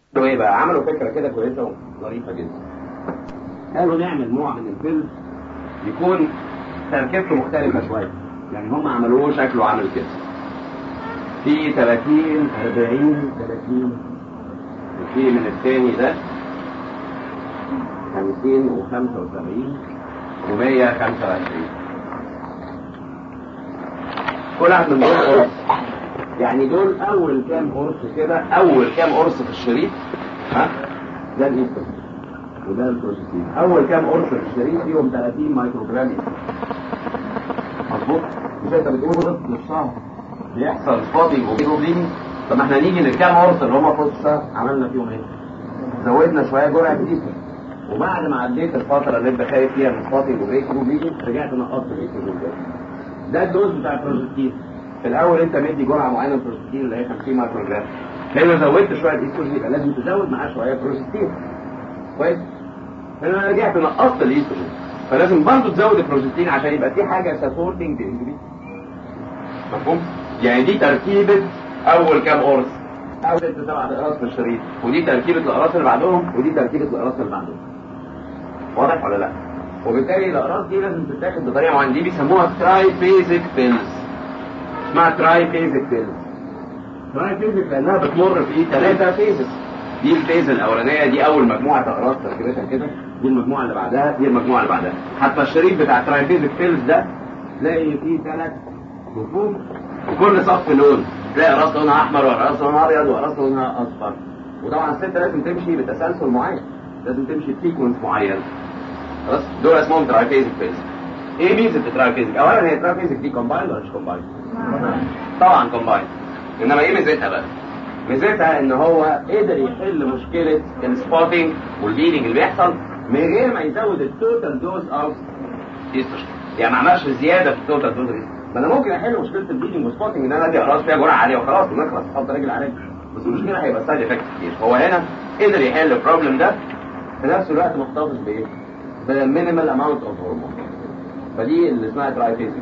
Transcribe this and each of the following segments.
ايه بقى عملوا فكره كده كويسه وظريفه جدا قالوا نعمل نوع من الفيلم يكون تركيبته مختلفه شويه يعني هم عملوه شكله عامل كده في 30 40 30 وفي من الثاني ده 50 و75 و125 كل واحد من دول قرص يعني دول اول كام قرص كده اول كام قرص في الشريط ها ده الايستروجين وده البروستين اول كام قرص في الشريط فيهم 30 مايكرو جرام مظبوط مش انت بتقول ضد الشهر بيحصل سبوتنج وبيروبلينج طب ما احنا نيجي للكام قرص اللي هم في وسط الشهر عملنا فيهم ايه؟ زودنا شويه جرعه الايستروجين وبعد ما عديت الفتره اللي انت خايف فيها من سبوتنج وبيروبلينج رجعت نقصت الايستروجين ده ده الدوز بتاع البروستين في الاول انت مدي جرعه معينه من البروستين اللي هي 50 مايكرو جرام لو زودت شويه الايستروجين يبقى لازم تزود معاه شويه بروستين كويس فانا رجعت نقصت الايستروجين فلازم برضه تزود البروستين عشان يبقى في حاجه سبورتنج للاندوميتريوم مفهوم يعني دي تركيبه اول كام قرص اول ست سبع اقراص في الشريط ودي تركيبه الاقراص اللي بعدهم ودي تركيبه الاقراص اللي بعدهم واضح ولا لا وبالتالي الاقراص دي لازم تتاخد بطريقه معينه دي بيسموها تراي بيزك بيلز اسمها تراي بيزك بيلز تراي بيزك لانها بتمر في ثلاثه فيزز دي الفيز الاولانيه دي اول مجموعه اقراص تركيبتها كده دي المجموعه اللي بعدها دي المجموعه اللي بعدها حتى الشريط بتاع تراي بيزك بيلز ده تلاقي فيه ثلاث رفوف وكل صف لون تلاقي راس لونها احمر وراس لونها ابيض وراس لونها اصفر وطبعا الست لازم تمشي بتسلسل معين لازم تمشي بسيكونس معين خلاص دول اسمهم ترايفيزك فيز ايه ميزه الترايفيزك اولا هي الترايفيزك دي كومبايند ولا مش كومبايند طبعا كومبايند انما ايه ميزتها بقى ميزتها ان هو قدر يحل مشكله السبوتنج والبيلينج اللي بيحصل من غير ما يزود التوتال دوز اوف ايستروجين يعني ما عملش زياده في التوتال دوز ما انا ممكن احل مشكله البيلينج والسبوتنج ان انا ادي اقراص فيها جرعه عاليه وخلاص ونخلص احط رجل على رجل بس المشكله هيبقى سايد افكت كتير هو هنا قدر يحل البروبلم ده في نفس الوقت محتفظ بايه؟ بالمينيمال اماونت اوف هرمون فدي اللي اسمها ترايفيزيك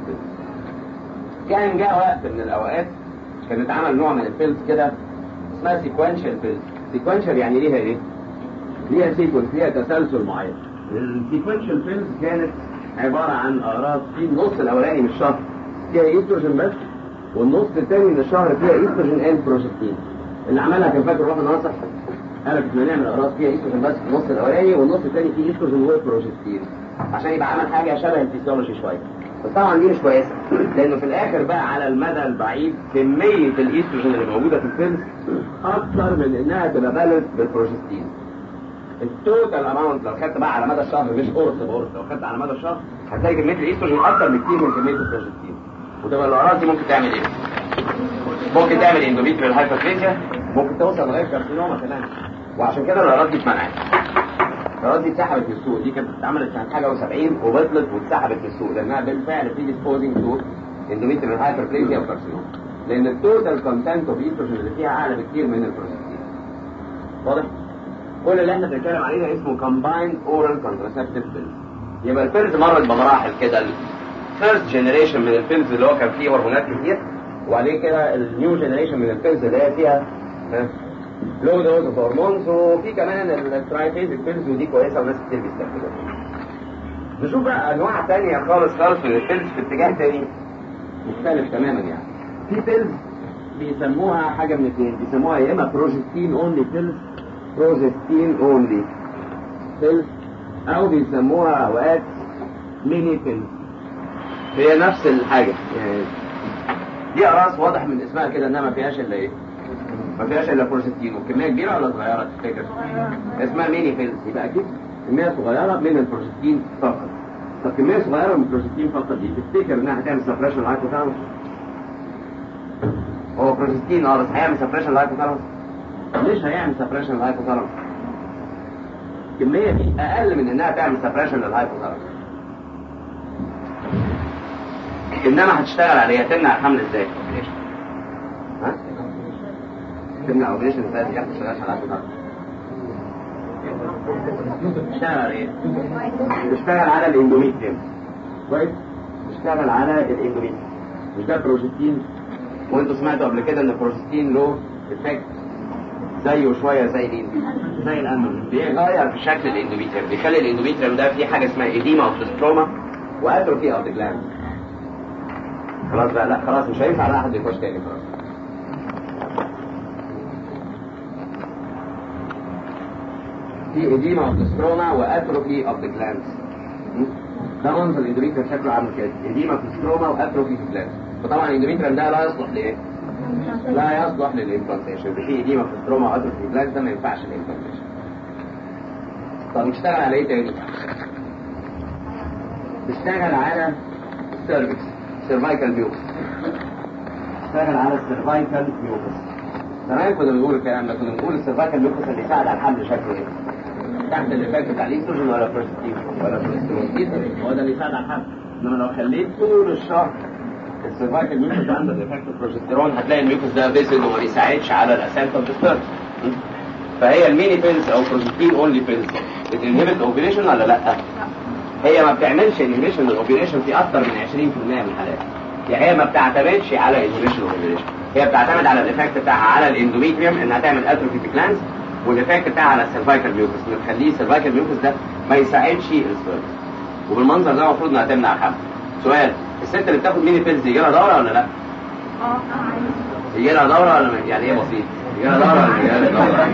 كان جاء وقت من الاوقات كان اتعمل نوع من البيلز كده اسمها سيكوانشال بيلز سيكوانشال يعني ليها ايه؟ ليها سيكونس ليها تسلسل معين السيكوانشال بيلز كانت عباره عن اقراص في النص الاولاني من الشهر فيها ايستروجين بس والنص الثاني من الشهر فيها ايستروجين اند بروجستين اللي عملها كان فاكر روح ناصح قال لك احنا نعمل اقراص فيها ايستروجين بس في النص الاولاني والنص الثاني فيه ايستروجين وبروجستين عشان يبقى عمل حاجه شبه الفيسيولوجي شويه بس طبعا دي مش كويسه لانه في الاخر بقى على المدى البعيد كميه الايستروجين اللي موجوده في الفيلم اكثر من انها تبقى بالانس بالبروجستين التوتال اماونت لو خدت بقى على مدى الشهر مش قرص بقرص لو خدت على مدى الشهر هتلاقي كميه الايستروجين اكثر بكتير من كميه البروجستين وتبقى الاقراص دي ممكن تعمل ايه؟ ممكن تعمل اندوميتريال هايبرفيزيا ممكن توصل لغايه كارسينوما كمان وعشان كده الاقراص دي اتمنعت الاقراص دي اتسحبت من السوق دي كانت اتعملت سنه حاجه و70 وبطلت واتسحبت من السوق لانها بالفعل في ديسبوزنج تو اندوميتريال هايبرفيزيا وكارسينوما لان التوتال كونتنت اوف ايستروجين اللي فيها اعلى بكتير من البروجستين واضح؟ كل اللي احنا بنتكلم عليه ده اسمه كومبايند اورال كونتراسبتيف بيلز يبقى البيلز مرت بمراحل كده الفيرست جنريشن من البيلز اللي هو كان فيه هرمونات كتير وبعدين كده النيو جنريشن من البيلز اللي هي فيها لو دوز اوف هرمونز وفي كمان الترايفيزك بيلز ودي كويسه وناس كتير بيستخدموها نشوف بقى انواع ثانيه خالص خالص من البيلز في اتجاه تاني مختلف تماما يعني في بيلز بيسموها حاجه من اثنين بيسموها يا اما بروجستين اونلي بيلز بروجستين اونلي بيلز او بيسموها اوقات ميني بيلز هي نفس الحاجه يعني دي اقراص واضح من اسمها كده انها ما فيهاش الا ايه ما فيهاش الا بروجستين وكميه كبيره ولا صغيره تفتكر اسمها ميني بيلز يبقى اكيد كميه صغيره من البروجستين فقط طب كميه صغيره من البروجستين فقط دي تفتكر انها هتعمل سبريشن للهايبوثالاموس هو بروجستين اه بس هيعمل سبريشن للهايبوثالاموس مش هيعمل سبريشن للهايبوثالاموس الكميه دي اقل من انها تعمل سبريشن للهايبوثالاموس انما هتشتغل عليها تمنع الحمل ازاي؟ ها؟ تمنع اوبريشن ازاي؟ ما تشتغلش على الهايبوثالاموس تشتغل على ايه؟ تشتغل على الاندوميتريوم كويس؟ تشتغل على الاندوميتريوم مش ده بروجستين وانتوا سمعتوا قبل كده ان البروجستين له افكت زيه شويه زي مين؟ زي الاندوميتريوم بيغير في شكل الاندوميتريوم بيخلي الاندوميتريوم ده فيه حاجه اسمها ايديما اوف ستروما واتروفي اوف ذا جلاند خلاص بقى لا خلاص مش هينفع لا حد يخش تاني خلاص في ايديما اوف ستروما واتروفي اوف ذا جلاند ده منظر الاندوميتريوم شكله عامل كده ايديما في ستروما واتروفي في جلاند فطبعا الاندوميتريوم ده لا يصلح لايه؟ لا يصلح للامبلانتيشن في ايديما في ستروما واتروفي في جلاند ده ما ينفعش للامبلانتيشن طب نشتغل على ايه تاني؟ نشتغل على السيرفكس سيرفايكال ميوكس نشتغل على السيرفايكال ميوكس زمان كنا بنقول الكلام ده كنا بنقول السيرفايكال ميوكس اللي يساعد على الحمل شكله ايه؟ تحت الايفكت بتاع الاستروجين ولا بروستيجين ولا بروستيجين هو ده اللي يساعد على الحمل انما لو خليت طول الشهر السيرفايكال ميوكس عنده الايفكت البروجستيرون هتلاقي الميوكس ده بيزل وما بيساعدش على الاسنت اوف ذا فهي الميني بيلز او بروجستين اونلي بيلز بتنهبت اوبريشن ولا لا؟ هي ما بتعملش انهبيشن الاوبريشن في اكتر من 20% من الحالات يعني هي ما بتعتمدش على انهبيشن الاوبريشن هي بتعتمد على الايفكت بتاعها على الاندوميتريوم انها تعمل اتروفي في كلانز والايفكت بتاعها على السيرفايكال ميوكس اللي تخليه السيرفايكال ميوكس ده ما يساعدش السيرفس وبالمنظر ده المفروض انها تمنع الحمل سؤال الست اللي بتاخد ميني بيلز يجي لها دوره ولا لا؟ اه يجي لها دوره ولا ما- يعني ايه بسيط؟ يجي لها دوره ولا يجي لها دوره؟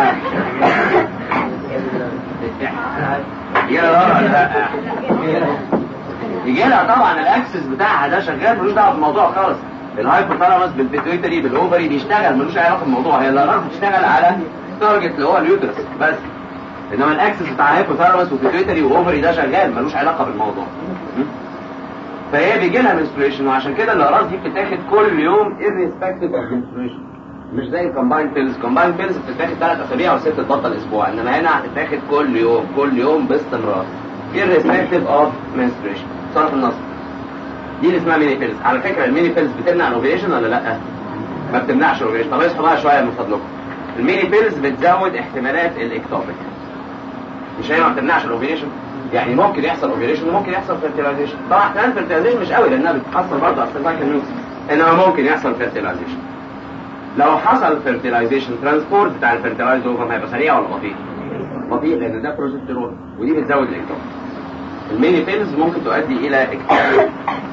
يجي لها دوره ولا لا؟ يجي لها طبعا الاكسس بتاعها ده شغال ملوش دعوه بالموضوع خالص الهايبوثالاموس بالبيتويتري بالاوفري بيشتغل ملوش اي علاقه بالموضوع هي اللي راح تشتغل على التارجت اللي هو اليوترس بس انما الاكسس بتاع الهايبوثالاموس والبيتويتري واوفري ده شغال ملوش علاقه بالموضوع م? فهي بيجي لها منستريشن وعشان كده الاراض دي بتتاخد كل يوم irrespective of menstruation مش زي الكومباين بيلز كومباين بيلز بتتاخد ثلاث اسابيع والست تبطل اسبوع انما هنا هتتاخد كل يوم كل يوم باستمرار irrespective of menstruation صرف النص دي اللي اسمها ميني بيلز على فكره الميني بيلز بتمنع الاوبريشن ولا لا؟ ما بتمنعش الاوبريشن طب اصحوا بقى شويه من فضلكم الميني بيلز بتزود احتمالات الاكتوبيك مش هي ما بتمنعش الاوبريشن يعني ممكن يحصل اوبريشن وممكن يحصل فيرتيلايزيشن طبعا احتمال فيرتيلايزيشن مش قوي لانها بتحصل برضه على السيرفايكال نيوز انما ممكن يحصل فيرتيلايزيشن لو حصل فيرتيلايزيشن ترانسبورت بتاع الفيرتيلايز اوفر هيبقى سريع ولا بطيء؟ بطيء لان ده بروجستيرون ودي بتزود الاكتوبيك الميني بيلز ممكن تؤدي الى اكتوبيك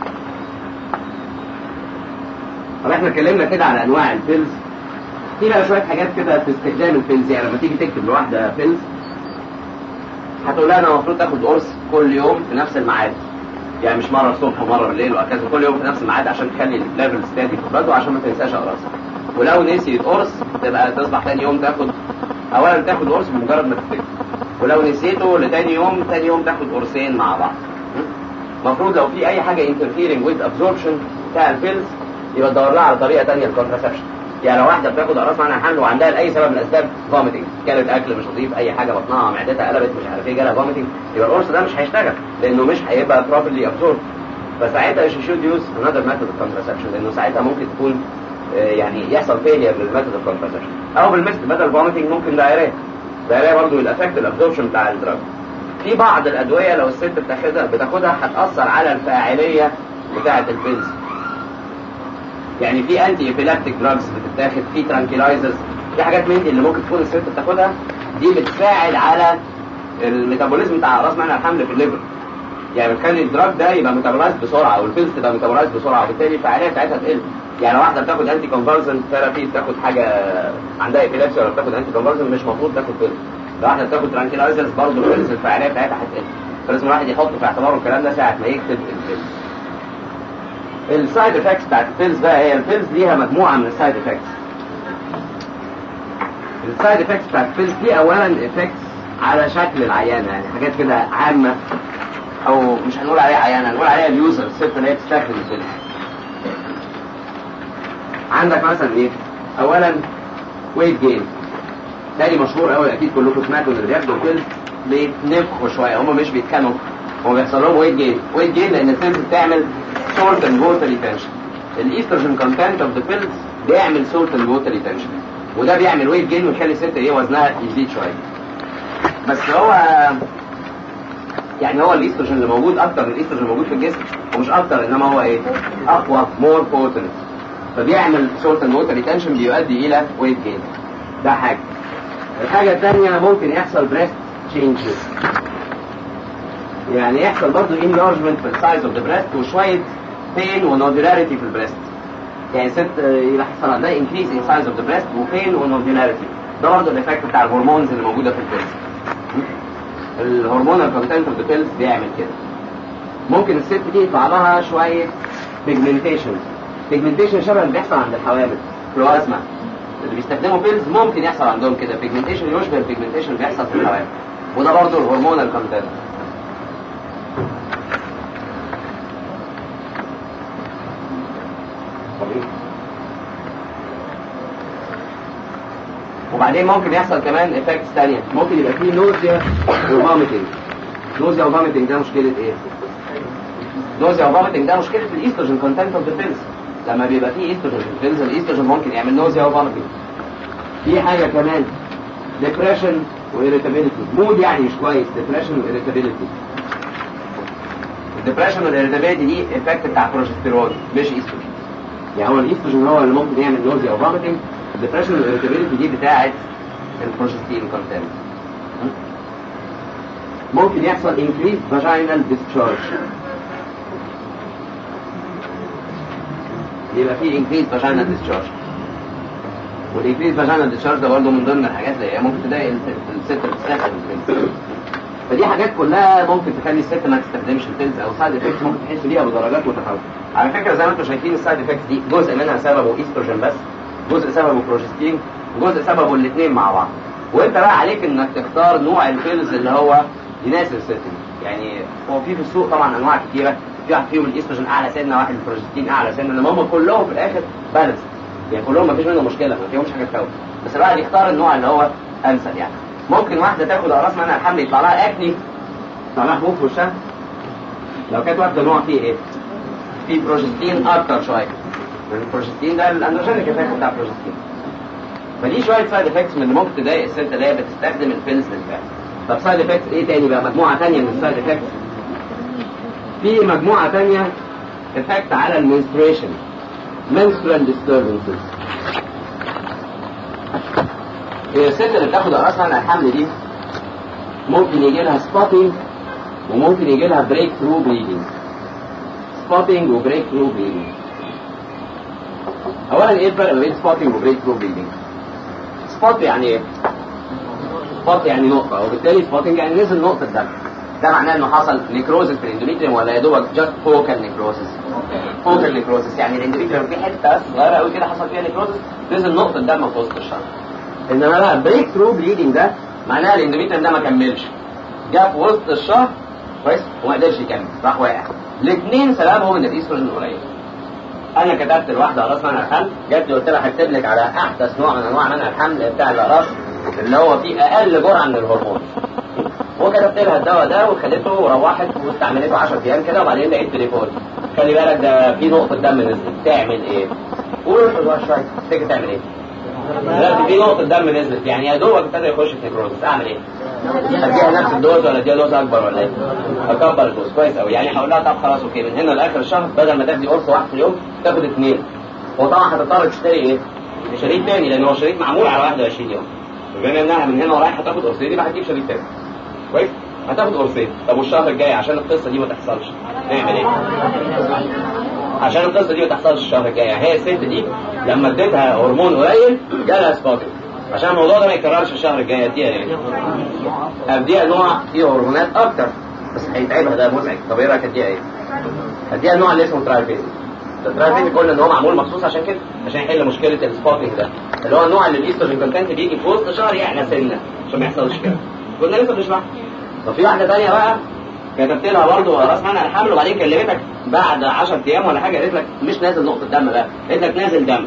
طب احنا اتكلمنا كده على انواع البيلز في بقى شويه حاجات كده في استخدام البيلز يعني لما تيجي تكتب لواحده بيلز هتقول لها انا المفروض تاخد قرص كل يوم في نفس الميعاد يعني مش مره الصبح ومره بالليل وهكذا كل يوم في نفس الميعاد عشان تخلي الليفل ستادي في البلد وعشان ما تنساش اقراصها ولو نسيت قرص تبقى تصبح تاني يوم تاخد اولا تاخد قرص بمجرد ما تفتكر ولو نسيته لتاني يوم تاني يوم تاخد قرصين مع بعض المفروض لو في اي حاجه interfering with absorption بتاع البيلز يبقى تدور لها على طريقه ثانيه للكونتراسبشن يعني لو واحده بتاخد اقراص معناها حمل وعندها لاي سبب من الاسباب فوميتنج كانت اكل مش نظيف اي حاجه بطنها معدتها قلبت مش عارف ايه جالها فوميتنج يبقى القرص ده مش هيشتغل لانه مش هيبقى properly absorbed فساعتها she should use another method of contraception لانه ساعتها ممكن تكون آه، يعني يحصل failure للميثود اوف contraception او بالمثل بدل فوميتنج ممكن دايريه دايريه برضه الافكت الابزوربشن بتاع الدراج في بعض الادويه لو الست بتاخدها بتاخدها هتاثر على الفاعليه بتاعه البيلز يعني في انتي ايبيلابتيك دراجز بتتاخد في ترانكيلايزرز في حاجات من دي اللي ممكن تكون الست بتاخدها دي بتساعد على الميتابوليزم بتاع راس معنى الحمل في الليفر يعني بتخلي الدراج ده يبقى ميتابولايز بسرعه والبيلز تبقى ميتابولايز بسرعه وبالتالي الفعاليه بتاعتها تقل يعني لو واحده بتاخد انتي كونفرزن ثيرابي بتاخد حاجه عندها ايبيلابسي ولا بتاخد انتي كونفرزن مش المفروض تاخد بيلز لو واحده بتاخد ترانكيلايزرز برضه البيلز الفعاليه بتاعتها هتقل فلازم الواحد يحط في اعتباره الكلام ده ساعه ما يكتب البيلز السايد افكتس بتاعت البيلز بقى هي البيلز ليها مجموعه من السايد افكتس السايد افكتس بتاعت البيلز دي اولا افكتس على شكل العيانه يعني حاجات كده عامه او مش هنقول عليها عيانه هنقول عليها اليوزر الست اللي هي بتستخدم البيلز عندك مثلا ايه اولا ويت جين تاني مشهور قوي اكيد كلكم سمعتوا ان اللي بياخدوا البيلز بيتنفخوا شويه هم مش بيتكلموا هو بيحصل لهم ويت جين ويت جين لان البيلز بتعمل سولت اند ووتر ريتنشن الايستروجين كونتنت اوف ذا بيلز بيعمل سولت اند ووتر ريتنشن وده بيعمل ويت جين ويخلي الست ايه وزنها يزيد شويه بس هو يعني هو الايستروجين اللي موجود اكتر من الايستروجين اللي موجود في الجسم ومش اكتر انما هو ايه اقوى مور بوتنت فبيعمل سولت اند ووتر ريتنشن بيؤدي الى ويت جين ده حاجه الحاجه الثانيه ممكن يحصل بريست تشينجز يعني يحصل برضه enlargement في السايز اوف ذا بريست وشويه بين ونودولاريتي في البريست يعني ست يحصل عندها increase in size of the breast وبين ونودولاريتي ده برضه الايفكت بتاع الهرمونز اللي موجوده في البريست الهرمونال كونتنت اوف ذا بيلز بيعمل كده ممكن الست دي يطلع لها شويه بيجمنتيشن بيجمنتيشن شبه اللي بيحصل عند الحوامل بلازما اللي بيستخدموا بيلز ممكن يحصل عندهم كده بيجمنتيشن يشبه البيجمنتيشن اللي بيحصل في الحوامل وده برضه الهرمونال كونتنت وبعدين ممكن يحصل كمان افكتس ثانيه ممكن يبقى فيه نوزيا وفوميتنج نوزيا وفوميتنج ده مشكله ايه نوزيا وفوميتنج ده مشكله الايستروجين كونتنت اوف ذا بيلز لما بيبقى فيه ايستروجين في البيلز الايستروجين ممكن يعمل نوزيا وفوميتنج في حاجه كمان ديبريشن وإيريتابيلتي مود يعني مش كويس ديبريشن وإيريتابيلتي الديبريشن والإيريتابيلتي دي افكت بتاع بروجستيرون مش ايستروجين يعني هو الايستروجين هو اللي ممكن يعمل نوزيا وفوميتنج الديبريشن والإيريتابيلتي دي بتاعت البروجستين كونتنت ممكن يحصل increased vaginal discharge يبقى في increased vaginal discharge والانكريز فاجينال ديشارج ده برضه من ضمن الحاجات اللي هي ممكن تضايق الست اللي بتستخدم البيلز فدي حاجات كلها ممكن تخلي الست ما تستخدمش البيلز او سايد افكتس ممكن تحس بيها بدرجات متفاوته على فكره زي ما انتم شايفين السايد افكتس دي جزء منها سببه ايستروجين بس جزء سببه بروجستين وجزء سببه الاثنين مع بعض وانت بقى عليك انك تختار نوع البيلز اللي هو يناسب الست دي يعني هو في في السوق طبعا انواع كتيره في واحد فيهم الايستروجين اعلى سنه واحد البروجستين اعلى سنه انما هم كلهم في الاخر بالانس يعني كلهم ما فيش منهم مشكله ما فيهمش حاجه تخوف بس الواحد يختار النوع اللي هو امثل يعني ممكن واحده تاخد اقراص منها الحمل يطلع لها اكني يطلع لها حبوب في وشها لو كانت واخده نوع فيه ايه؟ فيه بروجستين اكتر شويه لان البروجستين ده الاندروجينيك افكت بتاع البروجستين فدي شويه سايد افكتس من اللي ممكن تضايق الست اللي هي بتستخدم البيلز بالفعل طب سايد افكتس ايه تاني بقى مجموعه تانيه من السايد افكتس في مجموعه تانيه افكت على المنستريشن menstrual disturbances الست اللي بتاخد اقراصها عن الحمل دي ممكن يجي لها spotting وممكن يجي لها break through bleeding spotting و break through bleeding اولا ايه الفرق بين spotting و break through bleeding spot يعني ايه spot يعني نقطة وبالتالي spotting يعني نزل نقطة دم ده معناه انه حصل نيكروزس في الاندوميتريوم ولا يا دوبك جاست فوكال نيكروزس فوكال نيكروزس يعني الاندوميتريوم في حته صغيره قوي كده حصل فيها نيكروزس نزل نقطه دم في وسط الشعر انما بقى بريك ثرو بليدنج ده معناها الاندوميتريوم ده ما كملش جه في وسط الشهر كويس وما قدرش يكمل راح واقع الاثنين سببهم ان الايستروجين قليل انا كتبت الواحده اقراص منع الحمل جت لي قلت لها هكتب لك على احدث نوع من انواع منع الحمل بتاع الاقراص اللي هو فيه اقل جرعه من الهرمون وكتبت لها الدواء ده وخدته وروحت واستعملته 10 ايام كده وبعدين لقيت تليفون خلي بالك ده في نقطه دم نزلت تعمل ايه؟ قول شويه تفتكر تعمل ايه؟ دلوقتي في نقطه دم نزلت يعني يا دوبك ابتدى يخش في نيكروزس اعمل ايه؟ اديها نفس الدوز ولا اديها دوز اكبر ولا ايه؟ اكبر الدوز كويس قوي يعني هقول لها طب خلاص اوكي من هنا لاخر الشهر بدل ما تاخدي قرص واحد في اليوم تاخد اثنين وطبعا هتضطر تشتري ايه؟ شريط تاني لان هو شريط معمول على 21 يوم بما انها من هنا ورايح هتاخد قرصين يبقى هتجيب شريط تاني كويس هتاخد قرصين طب والشهر الجاي عشان القصه دي ما تحصلش نعمل ايه عشان القصه دي ما تحصلش الشهر الجاي يعني هي الست دي لما اديتها هرمون قليل جالها سبوتنج عشان الموضوع ده ما يتكررش الشهر الجاي اديها ايه اديها نوع فيه هرمونات اكتر بس هيتعبها ده مزعج طب ايه رايك اديها ايه اديها النوع اللي اسمه ترايفيزي الترايفيزي قلنا ان هو معمول مخصوص عشان كده عشان يحل مشكله السبوتنج ده اللي هو النوع اللي الايستروجين كونتنت بيجي في وسط شهر يعلى سنه عشان ما يحصلش كده كنا لسه بنشرح طب في واحده ثانيه بقى كتبت لها برضه راس منع الحمل وبعدين كلمتك بعد 10 ايام ولا حاجه قالت لك مش نازل نقطه دم بقى قالت لك نازل دم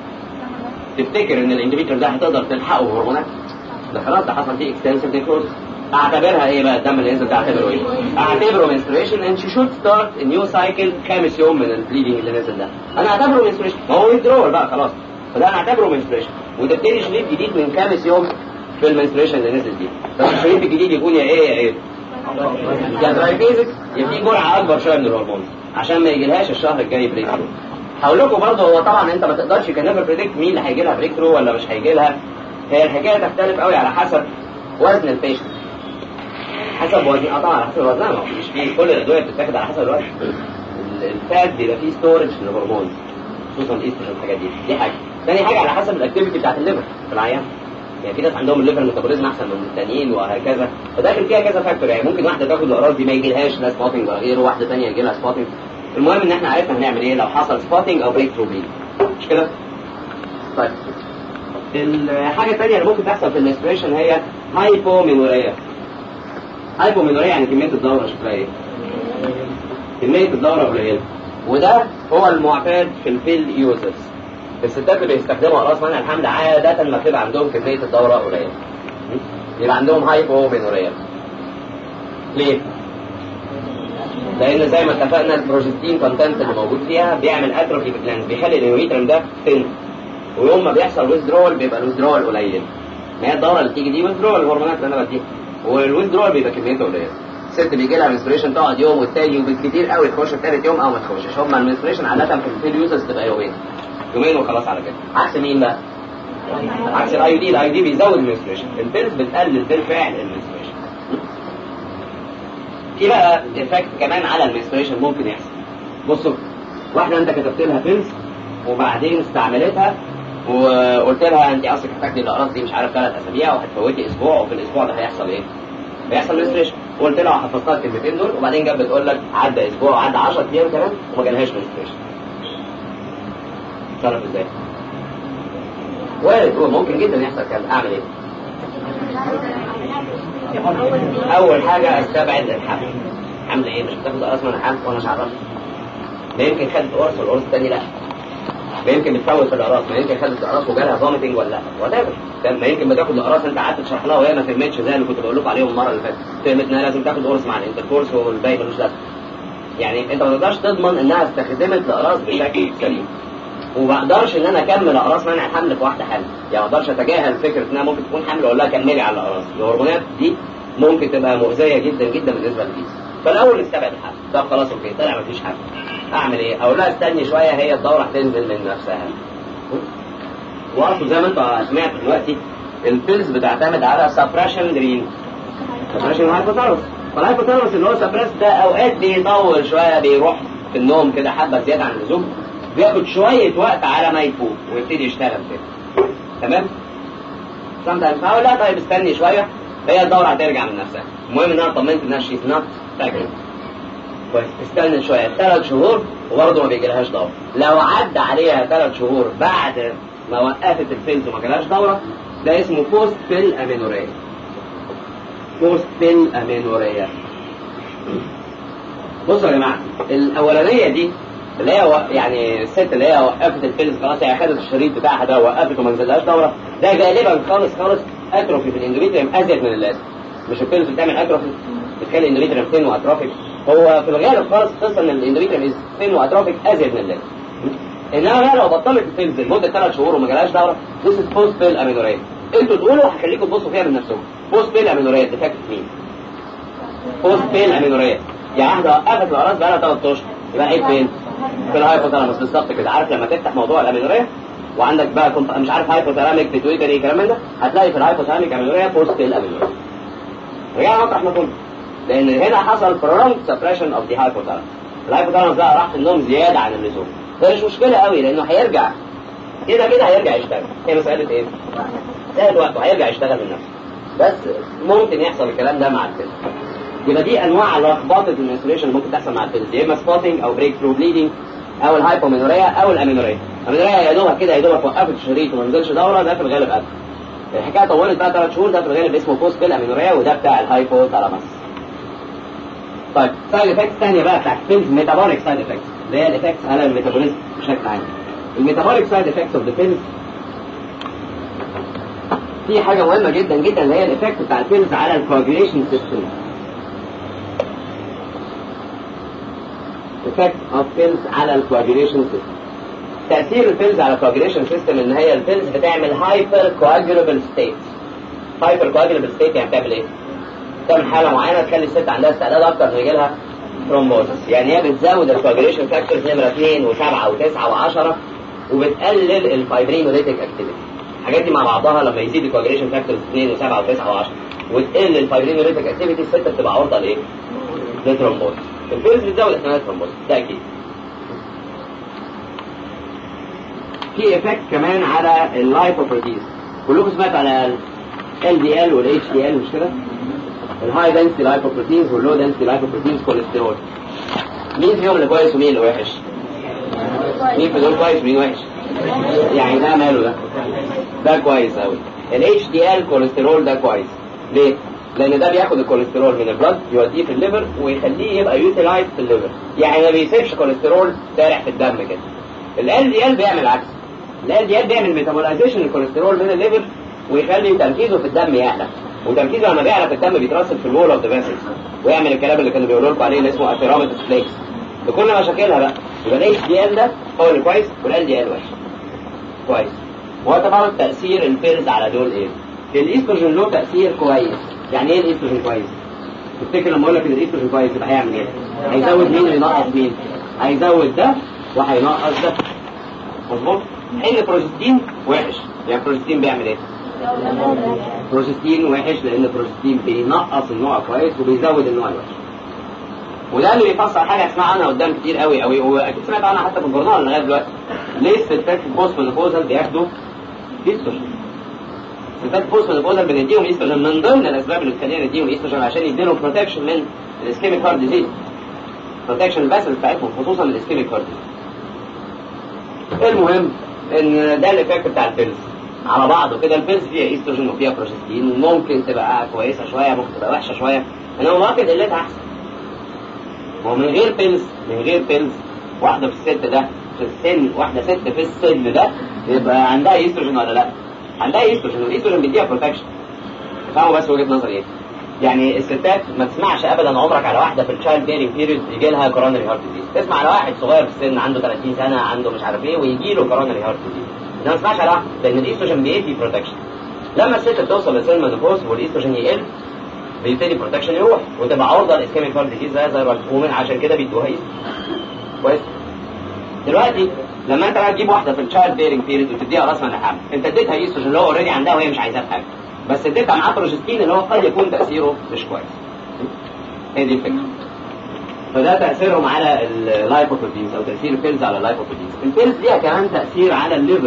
تفتكر ان الانديفيدوال ده هتقدر تلحقه بهرمونات ده خلاص ده حصل فيه اكستنسيف نيكروز اعتبرها ايه بقى الدم اللي ينزل ده اعتبره ايه؟ اعتبره منستريشن and she should start a new cycle خامس يوم من البليدنج اللي نزل ده انا اعتبره منستريشن ما هو withdrawal بقى خلاص فده انا اعتبره منستريشن وتبتدي شريط جديد من خامس يوم في المنستريشن اللي نزل دي بس الشريط الجديد يكون يا ايه يا ايه يا درايفيزك يا في جرعه اكبر شويه من الهرمون عشان ما يجيلهاش الشهر الجاي بريك هقول لكم برضه هو طبعا انت ما تقدرش كان نيفر بريدكت مين اللي هيجي لها بريك ثرو ولا مش هيجي لها هي الحكايه تختلف قوي على حسب وزن البيشنت حسب وزن اه طبعا على حسب وزنها ما مش في كل الادويه بتتاخد على حسب الوزن الفات بيبقى فيه ستورج للهرمون خصوصا الايستروجين والحاجات دي دي حاجه ثاني حاجه على حسب الاكتيفيتي بتاعت الليفر في العيان يعني في ناس عندهم الليفر ميتابوليزم احسن من التانيين وهكذا فداخل فيها كذا فاكتور يعني ممكن واحده تاخد الاقراص دي ما يجيلهاش لا سبوتنج ولا غيره واحده ثانيه يجي لها سبوتنج المهم ان احنا عرفنا هنعمل ايه لو حصل سبوتنج او بريك ثرو بليد مش كده؟ طيب الحاجه الثانيه اللي ممكن تحصل في الانسبريشن هي هايبومينوريا هايبومينوريا يعني كميه الدوره شكلها ايه؟ كميه الدوره قليله وده هو المعتاد في البيل يوزرز الستات اللي بيستخدموا اقراص منع الحمل عاده ما بتبقى عندهم كميه الدوره قليله يبقى عندهم هايبومينوريا ليه؟ لان زي ما اتفقنا البروجستين كونتنت اللي موجود فيها بيعمل اتروفي في الجلاند بيخلي الانويترم ده ثين ويوم ما بيحصل ويزدرول بيبقى الويزدرول قليل ما هي الدوره اللي بتيجي دي ويزدرول الهرمونات اللي انا بديها والويزدرول بيبقى كميته قليله الست بيجي لها منستريشن تقعد يوم والتاني وبالكتير قوي تخش ثالث يوم او ما تخشش هم المنستريشن عاده في الفيل يوزرز تبقى يومين يومين وخلاص على كده عكس مين بقى؟ عكس الاي دي الاي دي بيزود المنستريشن البيلز بتقلل بالفعل المنستريشن في بقى افكت كمان على المنستريشن ممكن يحصل بصوا واحده انت كتبت لها بيلز وبعدين استعملتها وقلت لها انت اصلك هتاخدي الاقراص دي مش عارف ثلاث اسابيع وهتفوتي اسبوع وفي الاسبوع ده هيحصل ايه؟ هيحصل منستريشن وقلت لها حفظتها الكلمتين دول وبعدين جت بتقول لك عدى اسبوع وعدى 10 ايام كمان وما جالهاش منستريشن تصرف ازاي؟ وارد هو ممكن جدا يحصل كده اعمل ايه؟ اول حاجه استبعد الحمل حمل ايه مش بتاخد اقراص من الحمل وانا مش عارف ما يمكن خدت قرص والقرص الثاني لا ما يمكن بتفوت في الاقراص ما يمكن خدت الاقراص وجالها فوميتنج ولا لا وات ما يمكن بتاخد الاقراص انت قعدت تشرح لها وهي ما فهمتش زي اللي كنت بقول لكم عليهم المره اللي فاتت فهمت انها لازم تاخد قرص مع الانتركورس والباقي ملوش لازمه يعني انت ما تقدرش تضمن انها استخدمت الاقراص بشكل سليم وما اقدرش ان انا اكمل اقراص منع الحمل في واحده حامل يعني ما اقدرش اتجاهل فكره انها ممكن تكون حامل واقول لها كملي على الاقراص الهرمونات دي ممكن تبقى مؤذيه جدا جدا بالنسبه للجسم فالاول نستبعد الحمل طب خلاص اوكي طلع مفيش حمل اعمل ايه اقول لها استني شويه هي الدوره هتنزل من نفسها واصل زي ما انت سمعت دلوقتي البيلز بتعتمد على سبريشن جرين سبريشن هايبوثالاموس فالهايبوثالاموس اللي هو سبريس ده اوقات بيطول شويه بيروح في النوم كده حبه زياده عن اللزوم بياخد شويه وقت على ما يفوق ويبتدي يشتغل كده تمام sometimes هقول لا طيب استني شويه هي الدوره هترجع من نفسها المهم ان انا طمنت انها شيز نوت pregnant كويس استنى شويه ثلاث شهور وبرضه ما بيجيلهاش دوره لو عدى عليها ثلاث شهور بعد ما وقفت البيلز وما جالهاش دوره ده اسمه بوست بيل امينوريا بوست بيل امينوريا بصوا يا جماعه الاولانيه دي اللي هي يعني الست اللي هي وقفت البيلز خلاص هي خدت الشريط بتاعها ده وقفت وما نزلهاش دوره ده غالبا خالص خالص اتروفي في الاندوميتريوم ازيد من اللازم مش البيلز بتعمل اتروفي بتخلي الاندوميتريوم ثين واتروفيك هو في الغالب خالص قصه ان الاندوميتريوم ثين واتروفيك ازيد من اللازم انما بقى لو بطلت البيلز لمده ثلاث شهور وما جالهاش دوره ذس از بوست بيل امينوريا انتوا تقولوا هخليكم تبصوا فيها من نفسكم بوست بيل امينوريا ديفكت مين؟ بوست بيل امينوريا يعني واحده وقفت الاقراص بقى لها ثلاث اشهر يبقى عيب فين؟ في الهايبوثالاموس بالظبط كده عارف لما تفتح موضوع الامينوريا وعندك بقى كنت مش عارف هايبوثالاميك بيتويتري كلام من ده هتلاقي في الهايبوثالاميك امينوريا بوست بيل امينوريا رجعنا مطرح ما كنا لان هنا حصل prolonged suppression of the hypothalamus الهايبوثالاموس بقى راح في النوم زياده عن اللزوم ده مش مشكله قوي لانه هيرجع كده كده هيرجع يشتغل هي مساله ايه؟ ده الوقت هيرجع يشتغل من نفسه بس ممكن يحصل الكلام ده مع الفيلم يبقى دي انواع لخبطه المنستريشن اللي ممكن تحصل مع الفيلم يا اما سبوتنج او بريك ثرو بليدنج او الهايبومينوريا او الامينوريا الامينوريا يا دوبك كده يا دوبك وقفت الشريط وما نزلش دوره ده في الغالب قبل الحكايه طولت بقى ثلاث شهور ده في الغالب اسمه بوست بيل امينوريا وده بتاع الهايبوثالاموس طيب سايد افكتس ثانيه بقى بتاعت فيلز ميتابوليك سايد افكتس اللي هي الافكتس على الميتابوليزم بشكل عام الميتابوليك سايد افكتس اوف ذا بيلز في حاجه مهمه جدا جدا اللي هي الافكت بتاع البيلز على الكواجيوليشن سيستم effect of pills على الكواجيوليشن سيستم تأثير البيلز على الكواجيوليشن سيستم ان هي البيلز بتعمل هايبر كواجولابل ستيت هايبر كواجولابل ستيت يعني بتعمل ايه؟ تعمل حالة معينة تخلي الست عندها استعداد اكتر ان يجي لها ثرومبوزس يعني هي بتزود الكواجيوليشن فاكتورز نمرة 2 و7 و9 و10 وبتقلل الفايبرينوليتيك اكتيفيتي الحاجات دي مع بعضها لما يزيد الكواجريشن فاكتورز 2 و7 و9 و10 وتقل الفايبرينوليتيك اكتيفيتي السته بتبقى عرضه لايه؟ للترومبوز الفيروس بتزود احتمال الترومبوز ده اكيد في افكت كمان على اللايبوبروتيز كلكم سمعتوا على ال دي ال والاتش دي ال مش كده؟ الهاي دنسيتي لايبوبروتينز واللو دنسيتي لايبوبروتينز كوليسترول مين فيهم اللي كويس ومين اللي وحش؟ مين في دول كويس ومين وحش؟ يعني ده ماله ده؟ ده كويس قوي الاتش دي ال كوليسترول ده كويس ليه؟ لان ده بياخد الكوليسترول من البلد يوديه في الليفر ويخليه يبقى يوتيلايز في الليفر يعني ما بيسيبش كوليسترول سارح في الدم كده ال دي ال بيعمل عكس ال دي ال بيعمل ميتابولايزيشن الكوليسترول من الليفر ويخلي تركيزه في الدم يعلى وتركيزه لما بيعلى في الدم بيترسب في الوول اوف ذا فيسلز ويعمل الكلام اللي كانوا بيقولوا لكم عليه اللي اسمه اثيرامتس فليكس بكل مشاكلها بقى يبقى الاتش دي ال ده هو اللي كويس والال دي ال وحش كويس وهو طبعا تاثير البيلز على دول ايه؟ الايستروجين له تاثير كويس يعني ايه الايستروجين كويس؟ تفتكر لما اقول لك ان الايستروجين كويس يبقى هيعمل ايه؟ هيزود مين وينقص مين؟ هيزود ده وهينقص ده مظبوط؟ حين البروجستين وحش يعني البروجستين بيعمل ايه؟ بروجستين وحش لان البروجستين بينقص النوع كويس وبيزود النوع الوحش وده اللي بيفسر حاجه اسمها عنها قدام كتير قوي قوي واكيد سمعت عنها حتى في الجورنال لغايه دلوقتي ليه الستات في البوست مينوبوزال بياخدوا ايستروجين الستات في البوست مينوبوزال بنديهم ايستروجين من ضمن الاسباب اللي بتخلينا نديهم ايستروجين عشان يديلهم بروتكشن من الاسكيميك هارت ديزيز بروتكشن الباسل بتاعتهم خصوصا الاسكيميك هارت ديزيز المهم ان ده الايفكت بتاع البيلز على بعضه كده البيلز فيها ايستروجين وفيها بروجستين وممكن تبقى كويسه شويه ممكن تبقى وحشه شويه انما مؤكد قلتها احسن هو من غير بيلز من غير بيلز واحده في الست ده في السن واحده ست في السن ده يبقى عندها ايستروجين ولا لا؟ عندها ايستروجين والايستروجين بيديها بروتكشن فاهموا بس وجهه نظري ايه؟ يعني الستات ما تسمعش ابدا عمرك على واحده في التشايلد بيرنج بيريود يجي لها كورونري هارت ديزيز تسمع على واحد صغير في السن عنده 30 سنه عنده مش عارف ايه ويجي له كورونري هارت ديزيز ده ما تسمعش على واحد لان الايستروجين بيدي بروتكشن لما الست بتوصل لسن المينوبوز والايستروجين يقل بيبتدي بروتكشن يروح وتبقى عرضه لاسكيميك هارت ديزيز زي زي ومن عشان كده بيدوها ايه كويس دلوقتي لما انت بقى تجيب واحده في التشايلد بيرنج بيريد وتديها راس من لحام انت اديتها ايستروجين اللي هو اوريدي عندها وهي مش عايزاه في حاجه بس اديتها معاه بروجستين اللي هو قد يكون تاثيره مش كويس هي دي الفكره فده تاثيرهم على اللايبوبروتينز او تاثير البيلز على اللايبوبروتينز البيلز ليها كمان تاثير على الليفر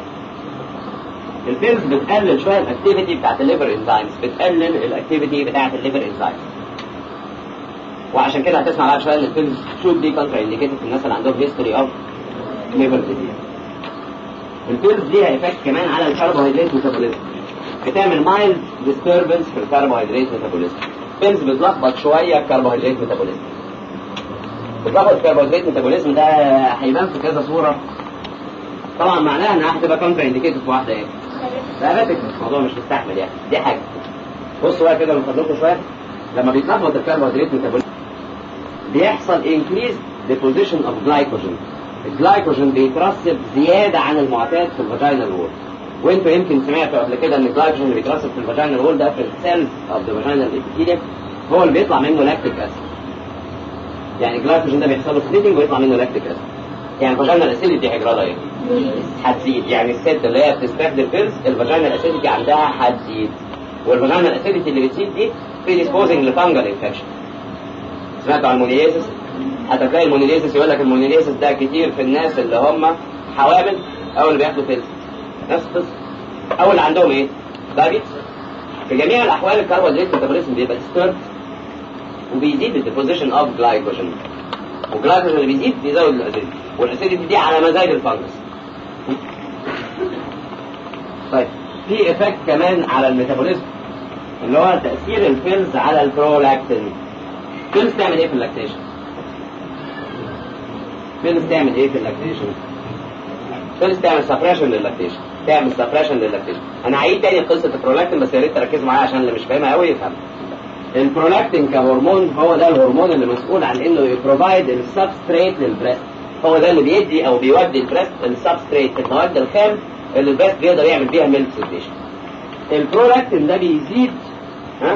البيلز بتقلل شويه الاكتيفيتي بتاعت الليفر انزيمز بتقلل الاكتيفيتي بتاعت الليفر انزيمز وعشان كده هتسمع بعد شويه ان البيلز شود بي كونترا انديكيتد في الناس اللي عندهم هيستوري اوف ليفر ديزيز البيلز ليها ايفكت كمان على الكربوهيدرات ميتابوليزم بتعمل مايلد ديستربنس في الكربوهيدرات ميتابوليزم البيلز بتلخبط شويه الكربوهيدرات ميتابوليزم بتلخبط الكربوهيدرات ميتابوليزم ده هيبان في كذا صوره طبعا معناها انها هتبقى كونترا انديكيتد في واحده ايه ثابتك الموضوع مش مستحمل يعني دي حاجه بصوا بقى كده من فضلكم شويه لما بيتلخبط الكربوهيدرات ميتابوليزم بيحصل انكريز ديبوزيشن اوف جلايكوجين الجلايكوجين بيترسب زياده عن المعتاد في الفاجينال وول وانتوا يمكن سمعتوا قبل كده ان الجلايكوجين اللي بيترسب في الفاجينال وول ده في السيلز اوف ذا فاجينال ابيثيليوم هو اللي بيطلع منه لاكتيك اسيد يعني الجلايكوجين ده بيحصل له سبليتنج ويطلع منه لاكتيك اسيد يعني الفاجينال اسيديتي هيجرى ايه؟ هتزيد يعني الست اللي هي بتستخدم بيرز الفاجينال اسيديتي عندها هتزيد والفاجينال اسيديتي اللي بتزيد دي في ديسبوزنج لفانجل انفكشن سمعتوا عن المونيليزس هتلاقي المونيليزس يقول لك المونيليزس ده كتير في الناس اللي هم حوامل او اللي بياخدوا بيلز نفس القصه او اللي عندهم ايه؟ دايبيتس في جميع الاحوال الكربوهيدرات ميتابوليزم بيبقى ديسترب وبيزيد الديبوزيشن اوف جلايكوجين والجلايكوجين اللي بيزيد بيزود الاسيديتي والاسيديتي دي على مزاج الفانجس طيب في افكت كمان على الميتابوليزم اللي هو تاثير البيلز على البرولاكتين بيلز تعمل ايه في اللاكتيشن بيلز تعمل ايه في اللاكتيشن بيلز تعمل سبريشن للاكتيشن تعمل سبريشن للاكتيشن انا هعيد تاني قصه البرولاكتين بس يا ريت تركزوا معايا عشان اللي مش فاهمها قوي يفهم البرولاكتين كهرمون هو ده الهرمون اللي مسؤول عن انه يبروفايد السبستريت للبريست هو ده اللي بيدي او بيودي البريست السبستريت المواد الخام اللي البريست بيقدر يعمل بيها ميلك سيتيشن البرولاكتين ده بيزيد ها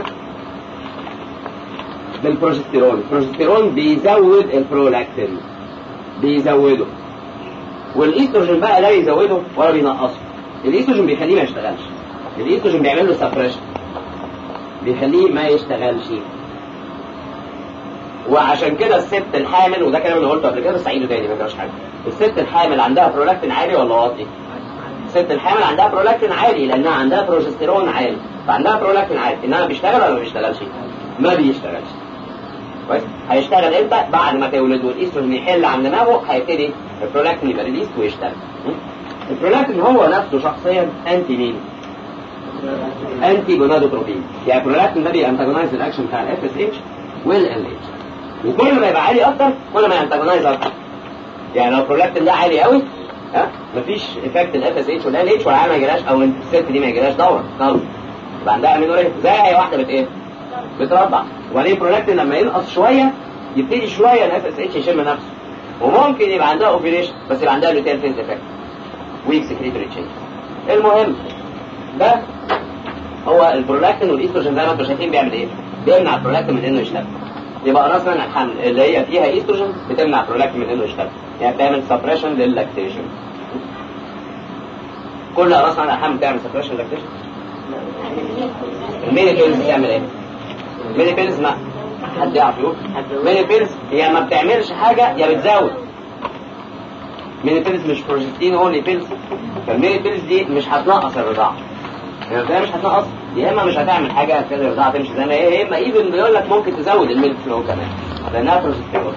بالبروجستيرون البروجستيرون بيزود البرولاكتين بيزوده والايستروجين بقى لا يزوده ولا بينقصه الايستروجين بيخليه ما يشتغلش الايستروجين بيعمل له سبريشن بيخليه ما يشتغلش وعشان كده الست الحامل وده كلام اللي قلته قبل كده بس عيده تاني ما فيهاش حاجه الست الحامل عندها برولاكتين عالي ولا واطي؟ الست الحامل عندها برولاكتين عالي لانها عندها بروجستيرون عالي فعندها برولاكتين عالي انما بيشتغل ولا ما بيشتغلش؟ ما بيشتغلش كويس هيشتغل امتى؟ بعد ما تولد والايستروجين يحل عن دماغه هيبتدي البرولاكتين يبقى ريليست ويشتغل البرولاكتين هو نفسه شخصيا انتي مين؟ انتي جونادوتروبين يعني البرولاكتين ده بيانتاجونايز الاكشن بتاع الاف اس اتش والال اتش وكل ما يبقى عالي اكتر كل ما يانتاجونايز اكتر يعني لو البرولاكتين ده عالي قوي ها مفيش افكت الاف اس اتش والال اتش والعيال ما يجيلهاش او الست دي ما يجيلهاش دوره خالص يبقى عندها امينوريه زي اي واحده بت ايه؟ بترضع وبعدين البرولاكتين لما ينقص شويه يبتدي شويه الاف اس اتش يشم نفسه وممكن يبقى عندها اوبريشن بس يبقى عندها لوتين فيز افكت ويك سكريتوري تشينج المهم ده هو البرولاكتين والايستروجين زي ما انتم شايفين بيعمل ايه؟ بيمنع البرولاكتين من انه يشتغل يبقى راس منع الحمل اللي هي فيها ايستروجين بتمنع البرولاكتين من انه يشتغل يعني بتعمل سبريشن لللاكتيشن كل راس منع الحمل بتعمل سبريشن لللاكتيشن الميني بيلز بتعمل ايه؟ الميني بيلز ما حد يعرف يقول ميني بيلز هي ما بتعملش حاجه يا بتزود ميني بيلز مش بروجستين اونلي بيلز فالميني بيلز دي مش هتنقص الرضاعه يعني مش هتنقص يا اما مش هتعمل حاجه هتخلي الرضاعه تمشي زي ما هي يا اما ايفن بيقول لك ممكن تزود الميلك فلو كمان لانها بروجستيرون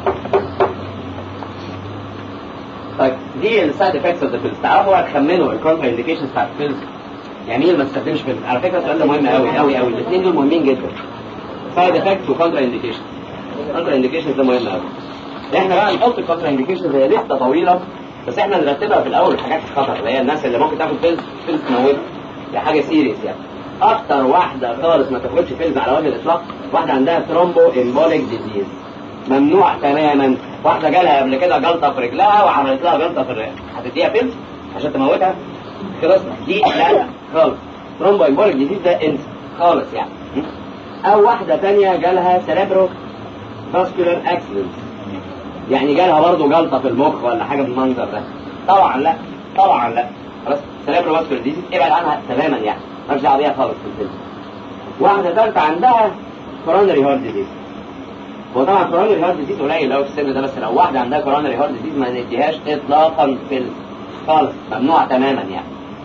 طيب دي السايد افكتس اوف ذا بيلز تعرفوا تخمنوا الكونترا انديكيشنز بتاعت البيلز يعني مين اللي ما تستخدمش بيلز على فكره السؤال ده مهم قوي قوي قوي الاثنين دول مهمين جدا سايد افكتس وكونترا انديكيشنز كونترا انديكيشنز ده مهم قوي احنا بقى نحط الكونترا انديكيشنز هي لسه طويله بس احنا نرتبها في الاول الحاجات الخطر اللي هي الناس اللي ممكن تاخد بيلز بيلز تموتها دي حاجه سيريس يعني اكتر واحده خالص ما تاخدش بيلز على وجه الاطلاق واحده عندها ثرومبو امبوليك ديزيز ممنوع تماما واحده جالها قبل كده جلطه في رجلها وعملت لها جلطه في الرئه هتديها بيلز عشان تموتها خلاص دي لا لا خالص ثرومبو امبوليك ديزيز ده انسى خالص يعني او واحده ثانيه جالها سيريبرو فاسكولار اكسيدنت يعني جالها برضه جلطه في المخ ولا حاجه بالمنظر ده طبعا لا طبعا لا خلاص سيريبرو فاسكولار ديزيز ابعد عنها تماما يعني مالكش دعوه بيها خالص في الفيلم واحده ثالثه عندها كورونري هارت ديزيز هو طبعا كورونري هارت ديزيز قليل قوي في السن ده بس لو واحده عندها كورونري هارت ديزيز ما نديهاش اطلاقا في خالص ممنوع تماما يعني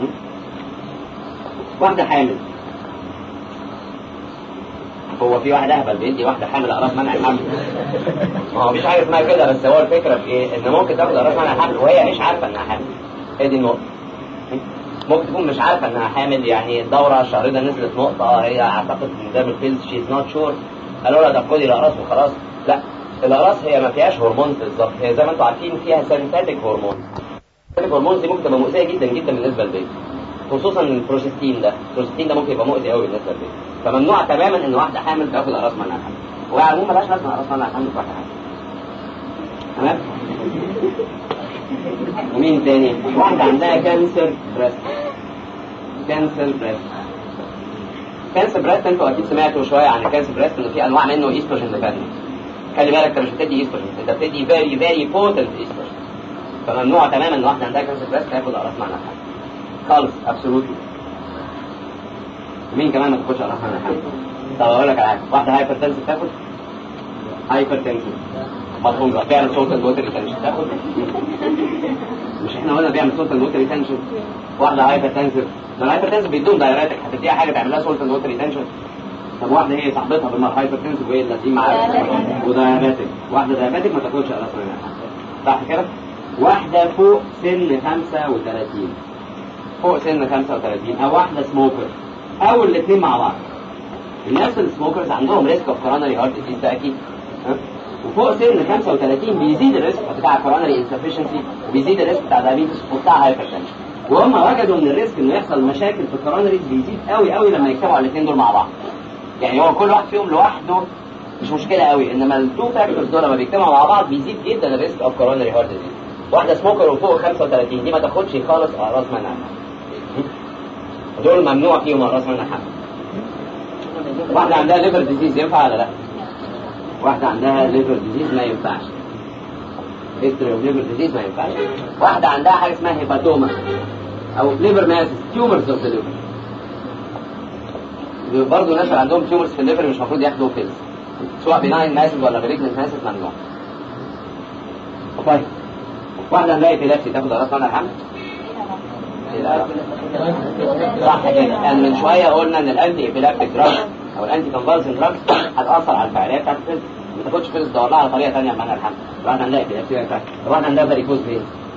واحده حامل هو في واحد اهبل بيدي واحده حامل اقراص منع الحمل ما هو مفيش حاجه اسمها كده بس هو الفكره في ايه ان ممكن تاخد اقراص منع الحمل وهي مش عارفه انها حامل هي دي النقطه ممكن تكون مش عارفه انها حامل يعني الدوره الشهر ده نزلت نقطه اه هي اعتقد ان ده بالفيلز شيز نوت شور قالوا لها طب خدي الاقراص وخلاص لا الاقراص هي ما فيهاش هرمون بالظبط هي زي ما انتم عارفين فيها سينثيتك هرمون السينثيتك هرمون دي ممكن تبقى مؤذيه جدا جدا بالنسبه للبيبي خصوصا البروجستين ده البروجستين ده ممكن يبقى مؤذي قوي بالنسبه للبيبي فممنوع تماما ان واحده حامل تاخد اقراص منع الحمل وهي على العموم ملهاش لازمه اقراص منع الحمل في واحده حامل تمام ومين تاني واحده عندها كانسر بريست كانسر بريست كانسر بريست انتوا اكيد سمعتوا شويه عن الكانسر بريست ان في انواع منه ايستروجين ديبندنت خلي بالك انت مش بتدي ايستروجين انت بتدي فيري فيري بوتنت ايستروجين فممنوع تماما ان واحده عندها كانسر بريست تاخد اقراص معنى الحمل خالص ابسولوتلي ومين كمان ما تاخدش اقراص معنى الحمل طب اقول لك على حاجه واحده هايبر تنسف تاخد هايبر تنسف مفهوم بقى بيعمل صوت الوتر ريتنشن تاخد مش احنا قلنا بيعمل صوت الوتر ريتنشن واحده هايبر تنسف ده الهايبر تنسف بيدوم دايراتك هتديها حاجه تعمل لها صوت الوتر ريتنشن طب واحده هي صاحبتها بالمره هايبر تنسف وهي اللي دي معاها وداياباتيك واحده داياباتيك ما تاخدش اقراص منها صح كده واحده فوق سن 35 فوق سن 35 او واحده سموكر او الاثنين مع بعض الناس السموكرز عندهم ريسك اوف كورونري هارت ديزيز ده اكيد ها؟ وفوق سن 35 بيزيد الريسك بتاع كورونري انسفشنسي وبيزيد الريسك بتاع دايابيتس وبتاع هايبرتنشن وهم وجدوا ان الريسك انه يحصل مشاكل في الكورونري بيزيد قوي قوي لما يجتمعوا الاثنين دول مع بعض يعني هو كل واحد فيهم لوحده مش مشكله قوي انما التو فاكتورز دول لما بيجتمعوا مع بعض بيزيد جدا الريسك اوف كورونري هارت ديزيز واحده سموكر وفوق 35 دي ما تاخدش خالص اقراص منع دول ممنوع فيهم اقراص منع حمل واحده عندها ليفر ديزيز ينفع ولا لا واحده عندها ليفر ديزيز ما ينفعش هيستوري اوف ليفر ديزيز ما ينفعش واحده عندها حاجه اسمها هيباتوما او ليفر ماسس تيومرز اوف ذا ليفر برضه ناس اللي عندهم تيومرز في الليفر مش المفروض ياخدوا بيلز سواء بناين ماسز ولا بريجننت ماسز ممنوع طيب واحدة نلاقي بيلابسي تاخد أقراص منع الحمل صح كده يعني من شوية قلنا ان الانتي ابيلاكتيك دراج او الانتي كونفالسنت دراج هتأثر على الفعالية بتاعت الفيلز ما تاخدش فيلز تدور لها على طريقة ثانية لمنع الحمل واحدة نلاقي ابيلابسي واحدة عندها فاريكوز فين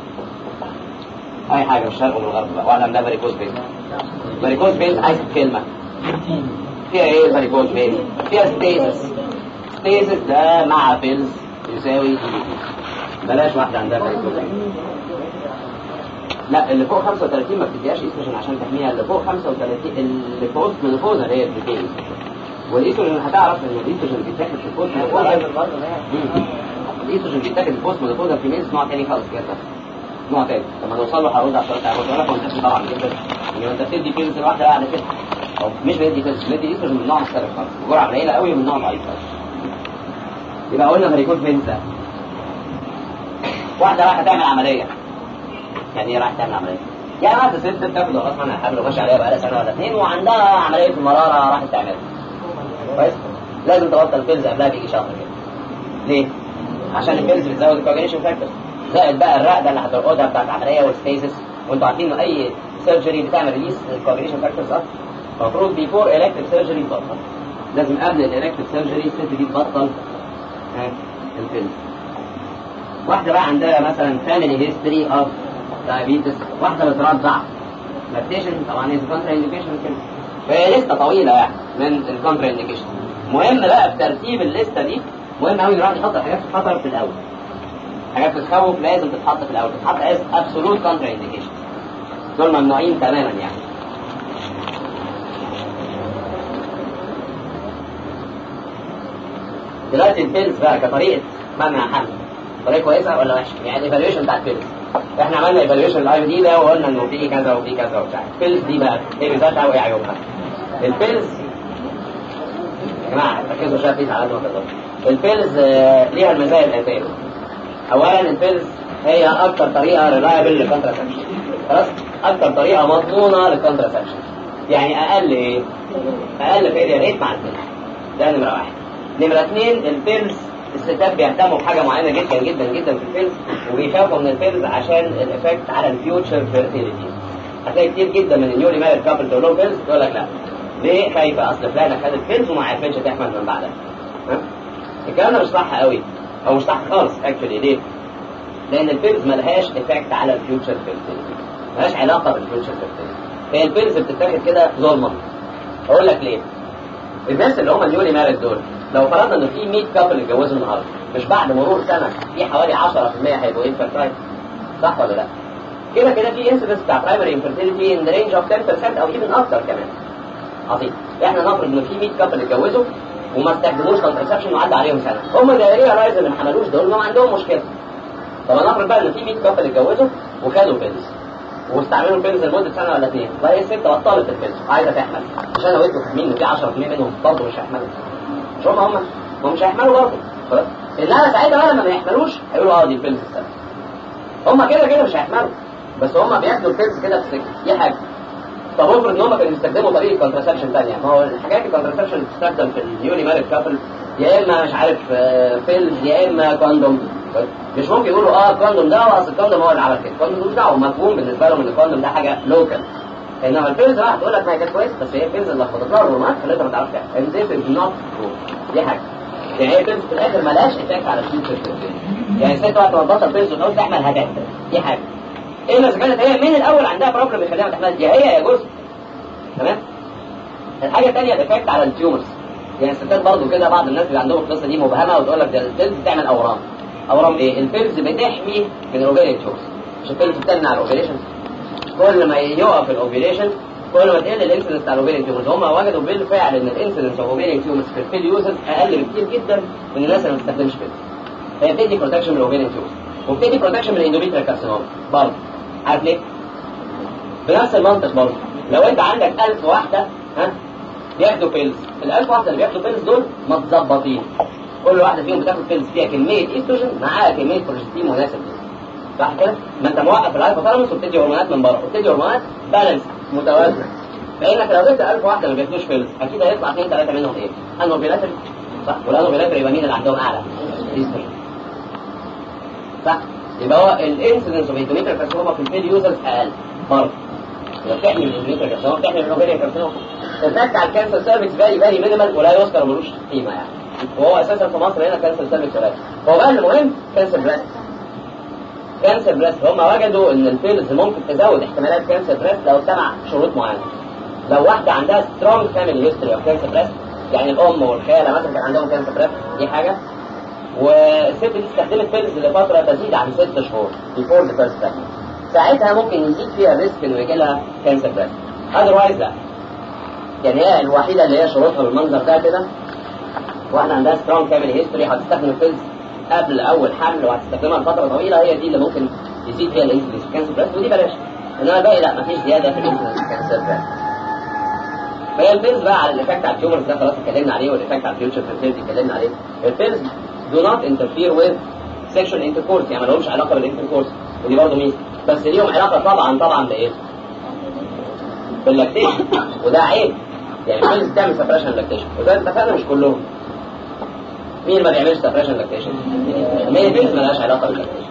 اي حاجة من الشرق ومن الغرب بقى واحدة عندها فاريكوز فين فاريكوز فين عايز كلمة فيها ايه فاريكوز فين فيها ستيزس ستيزس ده مع فيلز يساوي بلاش واحدة عندها فاريكوز فين لا اللي فوق 35 ما بتديهاش ايستروجين عشان تحميها اللي فوق 35 اللي فوق مينوبوزا هي بتديها والايستروجين هتعرف ان الايستروجين بيتاخد في البوست مينوبوزا الايستروجين بيتاخد في البوست مينوبوزا في ميز نوع تاني خالص كده نوع تاني لما نوصل له هرد على السؤال بتاع الرد لك وانت طبعا جدا ان انت بتدي بيلز لواحده قاعده كده او مش بيدي بيلز بيدي ايستروجين من نوع مختلف خالص جرعه قليله قوي من نوع ضعيف خالص يبقى قلنا فاريكوز فين ده واحده رايحه تعمل عمليه يعني ايه رايح تعمل عمليه؟ يعني واحده ست بتاخد راس منها حبل وماشيه عليها بقالها سنه ولا اثنين وعندها عمليه المراره راحت تعملها. كويس؟ لازم تبطل بيلز قبلها بيجي شهر كده. ليه؟ عشان البيلز بتزود الكوجريشن فاكتور زائد بقى الرقده اللي هترقدها بتاعت العمليه والستيزس وانتوا عارفين ان اي سيرجري بتعمل ريليس الكوجريشن فاكتورز اكتر. المفروض بيفور الكتريك سيرجري تبطل. لازم قبل الالكتريك سيرجري الست دي تبطل البيلز. واحده بقى عندها مثلا فاميلي هيستوري اوف دايابيتس واحده بترضع لاكتيشن طبعا هي كونترا انديكيشن كده فهي لسته طويله يعني من الكونترا انديكيشن مهم بقى في ترتيب الليسته دي مهم قوي نروح نحط الحاجات في خطر في الاول حاجات تتخوف لازم تتحط في الاول تتحط از ابسولوت كونترا انديكيشن دول ممنوعين تماما يعني دلوقتي البيلز بقى كطريقه منع حمل طريقه كويسه ولا وحشه؟ يعني الايفالويشن بتاع البيلز احنا عملنا ايفالويشن الاي دي ده وقلنا انه في كذا وفي كذا وبتاع البيلز دي بقى ايه ميزاتها وايه عيوبها البيلز يا جماعه ركزوا شويه فيه على قد ما تقدروا البيلز آه، ليها المزايا الاتيه اولا البيلز هي اكثر طريقه ريلايبل للكونتراسبشن خلاص اكثر طريقه مضمونه للكونتراسبشن يعني اقل ايه اقل فيلير ريت مع البيلز ده نمره واحد نمره اثنين البيلز الستات بيهتموا بحاجه معينه جدا جدا جدا في البيلز وبيخافوا من البيلز عشان الافكت على الفيوتشر فيرتيليتي هتلاقي كتير جدا من النيولي مارد كابل تقول لهم بيلز تقول لك لا ليه خايفه اصل فلانه خدت بيلز وما عرفتش تحمل من بعدها ها؟ الكلام ده مش صح قوي او مش صح خالص اكشولي ليه؟ لان البيلز ملهاش افكت على الفيوتشر فيرتيليتي ملهاش علاقه بالفيوتشر فيرتيليتي هي البيلز بتتاخد كده ظلما اقول لك ليه؟ الناس اللي هم النيولي مارد دول لو فرضنا ان في 100 كابل اتجوزوا النهارده مش بعد مرور سنه في حوالي 10% هيبقوا انفيرتايل صح ولا لا؟ كده كده في انسيدنس بتاع برايمري انفيرتيليتي ان رينج اوف 10% او ايفن اكتر كمان عظيم احنا نفرض ان في 100 كابل اتجوزوا وما استخدموش كونترسبشن وعدى عليهم سنه هم جايين رايز اللي ما حملوش دول ما عندهم مشكله طب نفرض بقى ان في 100 كابل اتجوزوا وخدوا بيلز واستعملوا البيلز لمده سنه ولا اثنين وهي الست بطلت البيلز وعايزه تحمل عشان لو انتوا فاهمين ان في 10% منهم برضه مش هيحملوا مش هم هم هم مش هيحملوا برضه خلاص انما ساعتها بقى لما ما يحملوش هيقولوا اه دي البيلز السنه هم كده كده مش هيحملوا بس هم بياخدوا البيلز كده في السكه دي حاجه طب افرض ان هم كانوا بيستخدموا طريقه كونترسبشن ثانيه ما هو الحاجات الكونترسبشن اللي بتستخدم في النيولي مارد كابل يا اما مش عارف بيلز يا اما كوندوم مش ممكن يقولوا اه الكوندوم ده اصل الكوندوم هو اللي عمل كده الكوندوم مش دعوه مفهوم بالنسبه لهم ان الكوندوم ده حاجه لوكال انما البيلز راح تقول لك ما هي كانت كويسه بس هي البيلز اللي لخبطت لها الهرمونات خليتها ما تعرفش تعمل and this is not true دي حاجه يعني هي البيلز في الاخر مالهاش افكت على الفيوتشر يعني الست وقت ما تبطل بيلز وتعوز تحمل هتحمل دي حاجه الا اذا كانت هي من الاول عندها بروبلم يخليها ما تحملش يا هي يا جزء تمام الحاجه الثانيه الافكت على التيومرز يعني الستات برضه كده بعض الناس اللي عندهم القصه دي مبهمه وتقول لك ده البيلز بتعمل اورام اورام ايه البيلز بتحمي من الاوفيريان تيومرز مش البيلز بتمنع الاوفيريشن كل ما يقف الاوفيريشن كل ما تقل الانسلنس بتاع الاوفيريان تيومرز هم وجدوا بالفعل ان الانسلنس اوف اوفيريان تيومرز في الفيل يوزرز اقل بكتير جدا من الناس اللي ما بتستخدمش بيلز هي بتدي بروتكشن من الاوفيريان تيومرز وبتدي بروتكشن من الاندوميتريال كارسينوما برضه عارف ليه؟ بنفس المنطق برضه لو انت عندك 1000 واحده ها بياخدوا بيلز ال 1000 واحده اللي بياخدوا بيلز دول متظبطين كل واحده فيهم بتاخد بيلز فيها كميه ايستروجين معاها كميه بروجستين مناسب ليها صح كده؟ ما انت موقف الهايبوثالاموس وبتدي هرمونات من بره وبتدي هرمونات بالانس متوازنه فانك لو جبت 1000 واحده ما بياخدوش فيلز اكيد هيطلع اثنين ثلاثه منهم ايه؟ انوفيلاتري صح والانوفيلاتري يبقى مين اللي عندهم اعلى؟ الاستروجين صح؟ يبقى هو الانسيدنس اوف اندوميتريال كارسينوما في الفيل يوزرز اقل برضه لو بتحمي من الاندوميتريال كارسينوما بتحمي من الاوفيريان كارسينوما الفاكت على الكانسر سيرفكس فيري فيري مينيمال ولا يذكر ملوش قيمه يعني وهو اساسا في مصر هنا كانسر سيرفكس ولا هو بقى المهم كانسر بريست كانسر بريست هم وجدوا ان البيلز ممكن تزود احتمالات كانسر بريست لو اتبع شروط معينه لو واحده عندها سترونج فاميلي هيستوري اوف كانسر بريست يعني الام والخاله مثلا كان عندهم كانسر بريست دي حاجه والست دي استخدمت بيلز لفتره تزيد عن ست شهور بيفور ذا فيرست ساعتها ممكن يزيد فيها ريسك انه يجي لها كانسر بريست اذروايز لا يعني هي الوحيده اللي هي شروطها بالمنظر ده كده واحده عندها سترونج فاميلي هيستوري هتستخدم البيلز قبل اول حمل وهتستخدمها لفتره طويله هي دي اللي ممكن يزيد فيها الانسولين كانسر بريست ودي بلاش انما الباقي لا مفيش زياده في الانسولين كانسر بريست فهي البيلز بقى على الايفكت على التيومرز ده خلاص اتكلمنا عليه والايفكت على الفيوتشر فيرتيلتي اتكلمنا عليه البيلز do not interfere with sexual intercourse يعني ما لهمش علاقه بالانتركورس ودي برضه ميزه بس ليهم علاقه طبعا طبعا بايه؟ باللاكتيشن وده عيب يعني البيلز بتعمل سبريشن لاكتيشن وزي ما اتفقنا مش كلهم مين ما بيعملش سبريشن لاكتيشن؟ المين بيلز مالهاش علاقه باللاكتيشن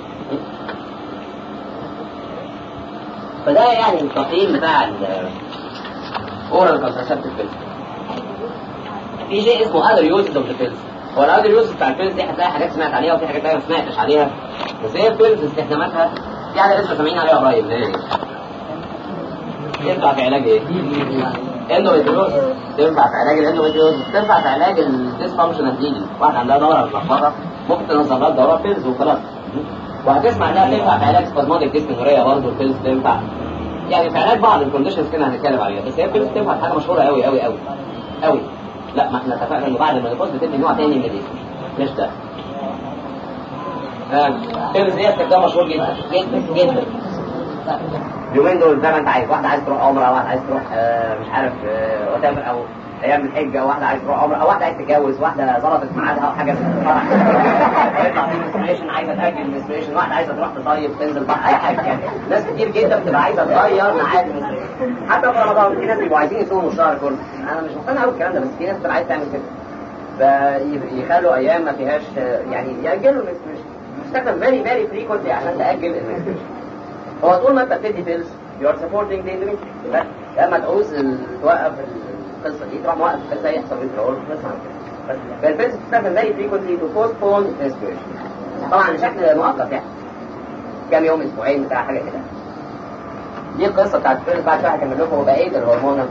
فده يعني التقييم بتاع الاورال كونتراسبتيف بيلز في شيء اسمه other uses of the pills هو الاذر يوز بتاع البيلز دي هتلاقي حاجات سمعت عليها وفي حاجات ما سمعتش عليها بس هي البيلز استخداماتها في حاجه لسه سامعين عليها قريب اللي هي ينفع في علاج ايه؟ اندوميتريوز تنفع في علاج الاندوميتريوز تنفع في علاج الديسفانكشنال ديلي واحد عندها دوره متلخبطه ممكن تنظم لها الدوره بيلز وخلاص وهتسمع انها تنفع في علاج سبازماتيك ديسمنوريا برضه البيلز تنفع يعني في علاج بعض الكونديشنز كده هنتكلم عليها بس هي البيلز تنفع في حاجه مشهوره قوي قوي قوي قوي لا ما احنا اتفقنا انه بعد ما الفوز بتدي نوع تاني من الاسم مش ده البيلز دي استخدام مشهور جدا جدا جدا اليومين دول زي ما انت عايز واحده عايز تروح عمره واحده عايز تروح آه مش عارف آه وتامر او ايام الحجه او واحده عايز تروح عمره او واحده عايز تتجوز واحده ظبطت ميعادها او حاجه في الفرح يطلع في انسبريشن عايزه تاجل الانسبريشن واحده عايزه تروح تصيف تنزل بحر اي حاجه يعني ناس كتير جدا بتبقى عايزه تغير ميعاد الانسبريشن حتى في رمضان في ناس بيبقوا عايزين يصوموا الشهر كله انا مش مقتنع قوي بالكلام ده بس في ناس بتبقى عايزه تعمل كده فيخلوا ايام ما فيهاش يعني ياجلوا الانسبريشن تستخدم فيري فيري فريكونتلي عشان تاجل الانسبريشن هو طول ما انت بتدي بيلز يو ار سبورتنج ذا اندوميتريوم لما تعوز توقف القصه دي تروح موقف القصه يحصل ويترول بس بس فالبيلز بتستخدم فيري فريكونتلي تو بوستبون انسبريشن طبعا بشكل مؤقت يعني كام يوم اسبوعين بتاع حاجه كده دي القصه بتاعت البيلز بعد شويه هكمل لكم بقيه الهرمونال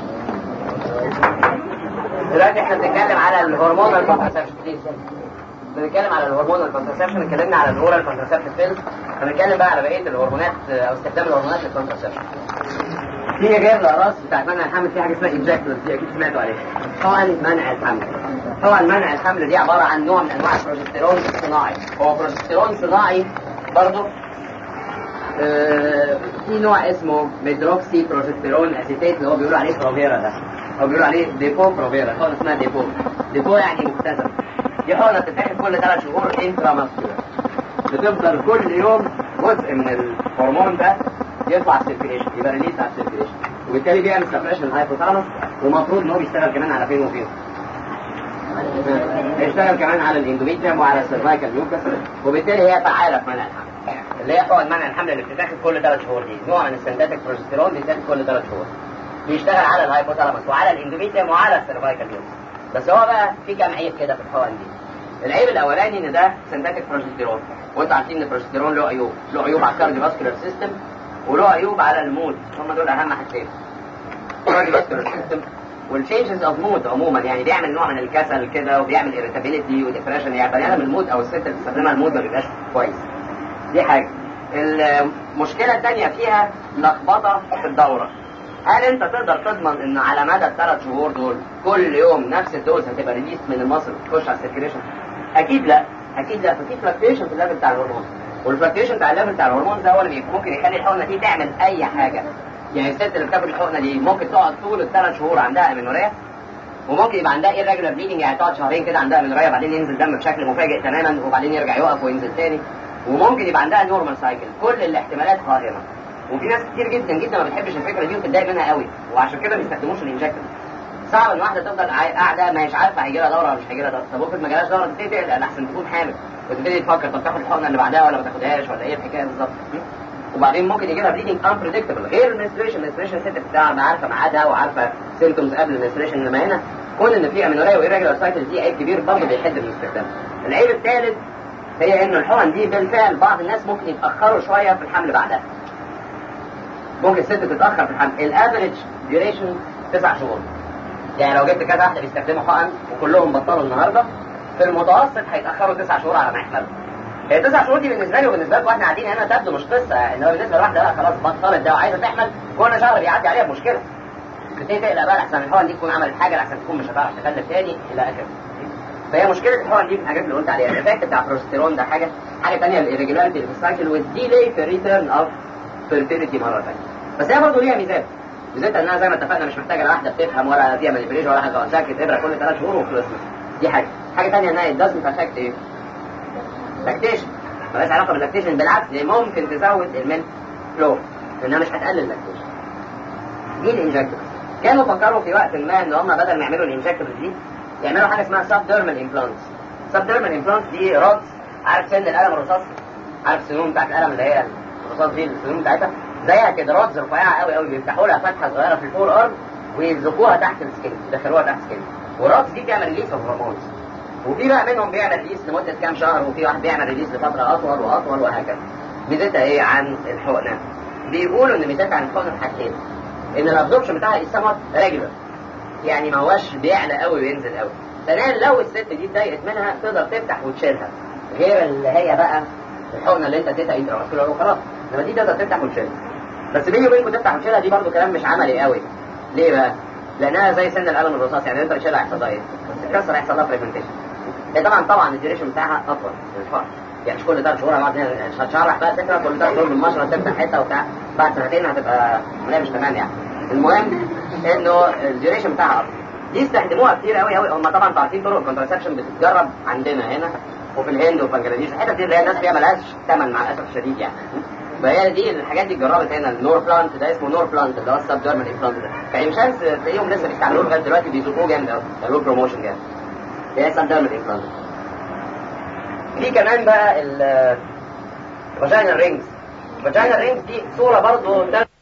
دلوقتي احنا بنتكلم على الهرمونال كونترسبشن بنتكلم على الهرمونال كونترسبشن اتكلمنا على الاورال كونترسبشن بيلز هنتكلم بقى على بقيه الهرمونات او استخدام الهرمونات للكونترسبشن في غير الاقراص بتاعت منع الحمل في حاجه اسمها ايجاكولر دي اكيد سمعتوا عليها طبعا منع الحمل طبعا منع الحمل دي عباره عن نوع من انواع البروجستيرون الصناعي هو بروجستيرون صناعي برضه آه في نوع اسمه ميدروكسي بروجستيرون اسيتيت اللي هو بيقولوا عليه بروفيرا ده هو بيقولوا عليه ديبو بروفيرا هو اسمها ديبو ديبو يعني مختزل دي حقنه بتتاخد كل ثلاث شهور انترا بتفضل كل يوم جزء من الهرمون ده يطلع السيركيليشن يبقى ريليس على السيركيليشن وبالتالي بيعمل سبريشن الهايبوثالاموس ومفروض ان هو بيشتغل كمان على فين وفين بيشتغل كمان على الاندوميتريوم وعلى السيرفايكال ميوكس وبالتالي هي فعاله في منع الحمل اللي هي حقن منع الحمل اللي بتتاخد كل ثلاث شهور دي نوع من السنتاتيك بروجستيرون بيتاخد كل ثلاث شهور بيشتغل على الهايبوثالاموس وعلى الاندوميتريوم وعلى السيرفايكال ميوكس بس هو بقى في كام عيب كده في الحقن دي العيب الاولاني ان ده سنتاتيك بروجستيرون وانتوا عارفين ان البروجستيرون له عيوب له عيوب على الكارديو فاسكولار سيستم وله عيوب على المود هم دول اهم حاجتين الكارديو فاسكولار سيستم والتشينجز اوف مود عموما يعني بيعمل نوع من الكسل كده وبيعمل irritability وديبريشن يعني بني ادم المود او الست اللي بتستخدمها المود ما بيبقاش كويس دي حاجه المشكله الثانيه فيها لخبطه في الدوره هل انت تقدر تضمن ان على مدى الثلاث شهور دول كل يوم نفس الدوز هتبقى ريليس من المصل تخش على السيركيليشن اكيد لا اكيد لا ففي فلكتيشن في الليفل بتاع الهرمون والفلكتيشن بتاع الليفل بتاع الهرمون ده هو اللي ممكن يخلي الحقنه دي تعمل اي حاجه يعني الست اللي بتاخد الحقنه دي ممكن تقعد طول الثلاث شهور عندها امينوريا وممكن يبقى عندها irregular bleeding يعني تقعد شهرين كده عندها امينوريا بعدين ينزل دم بشكل مفاجئ تماما وبعدين يرجع يقف وينزل تاني وممكن يبقى عندها نورمال سايكل كل الاحتمالات قائمه وفي ناس كتير جدا جدا ما بتحبش الفكره دي وبتتضايق منها قوي وعشان كده ما بيستخدموش الانجكتور صعب ان واحده تفضل عاي- قاعده مش عارفه هيجي لها دوره ولا مش هيجي لها دوره طب افرض ما جالهاش دوره تبتدي تقلق لحسن تكون حامل وتبتدي تفكر طب تاخد الحقنه اللي بعدها ولا ما تاخدهاش ولا ايه الحكايه بالظبط وبعدين ممكن يجي لها بليدنج انبريدكتبل غير المنستريشن المنستريشن الست بتاع عارفه ميعادها وعارفه سيمتومز قبل المنستريشن انما هنا كون ان في امينوريا وايريجولار سايكل دي عيب كبير برضه بيحد من استخدامها العيب الثالث هي ان الحقن دي بالفعل بعض الناس ممكن يتاخروا شويه في الحمل بعدها ممكن الست تتاخر في الحمل الافريج ديوريشن تسع شهور يعني لو جبت كذا واحده بيستخدموا حقن وكلهم بطلوا النهارده في المتوسط هيتاخروا تسع شهور على ما يحملوا هي تسع شهور دي بالنسبه لي وبالنسبه لكم واحنا قاعدين هنا تبدو مش قصه انما بالنسبه لواحده بقى خلاص بطلت ده وعايزه تحمل كل شهر بيعدي عليها بمشكله تبتدي تقلق بقى لحسن الحقن دي تكون عملت حاجه لحسن تكون مش هتعرف تخلف تاني الى اخره فهي مشكله الحقن دي في الحاجات اللي قلت عليها الافكت بتاع البروستيرون ده حاجه حاجه ثانيه الايريجولاريتي في السايكل والديلي في ريتيرن اوف فيرتيليتي مره ثانيه بس هي برضه ليها ميزات ميزتها انها زي ما اتفقنا مش محتاجه لا واحده بتفهم ولا فيها مانيبيوليشن ولا حاجه ساكت ابره كل ثلاث شهور وخلصنا دي حاجه حاجه ثانيه انها الدازمنت افكت ايه؟ لاكتيشن مالهاش علاقه باللاكتيشن بالعكس دي ممكن تزود الميلك فلو لانها مش هتقلل اللاكتيشن دي الانجكتور كانوا فكروا في وقت ما ان هم بدل ما يعملوا الانجكتور دي يعملوا حاجه اسمها سب ديرمال امبلانتس سب ديرمال امبلانتس دي رودز عارف سن القلم الرصاص عارف السنون بتاعت القلم اللي هي الرصاص دي السنون بتاعتها زيها كده رودز رفيعه قوي قوي بيفتحوا لها فتحه صغيره في الفور ارم ويزقوها تحت السكين يدخلوها تحت السكين والرودز دي بتعمل ريليس اوف هرمونز وفي بقى منهم بيعمل ريليس لمده كام شهر وفي واحد بيعمل ريليس لفتره اطول واطول وهكذا ميزتها ايه عن الحقنه بيقولوا ان ميزتها عن الحقنه في حاجتين ان الابزوربشن بتاعها السمت ريجولار يعني ما هوش بيعلى قوي وينزل قوي ثانيا لو الست دي اتضايقت منها تقدر تفتح وتشيلها غير اللي هي بقى الحقنه اللي انت اديتها انترا وخلاص انما دي تقدر تفتح وتشيلها بس بيني وبينكم تفتح وتشيلها دي برضو كلام مش عملي قوي ليه بقى؟ لانها زي سن القلم الرصاص يعني انت تشيلها هيحصل لها ايه؟ تتكسر هيحصل لها فريجمنتيشن هي طبعا طبعا الديوريشن بتاعها اطول من الفرق يعني مش كل ثلاث شهور هنقعد مش هتشرح بقى فكره كل ثلاث شهور بالمشرط تفتح حته وبتاع بعد سنتين هتبقى عمليه مش تمام يعني المهم انه الديوريشن بتاعها اطول دي استخدموها كتير قوي قوي هم طبعا عارفين طرق الكونترسبشن بتتجرب عندنا هنا وفي الهند وفي بنجلاديش الحتت دي اللي هي الناس فيها ملهاش ثمن مع الاسف الشديد يعني فهي دي الحاجات دي اتجربت هنا النور بلانت ده اسمه نور بلانت اللي هو السب ديرمال امبلانت ده يعني مش عايز تلاقيهم لسه بيستعملوه لغايه دلوقتي بيزقوه جامد قوي بيعملوه بروموشن جامد هي السب ديرمال امبلانت في كمان بقى ال فاجينال رينجز الفاجينال رينجز دي صوره برضه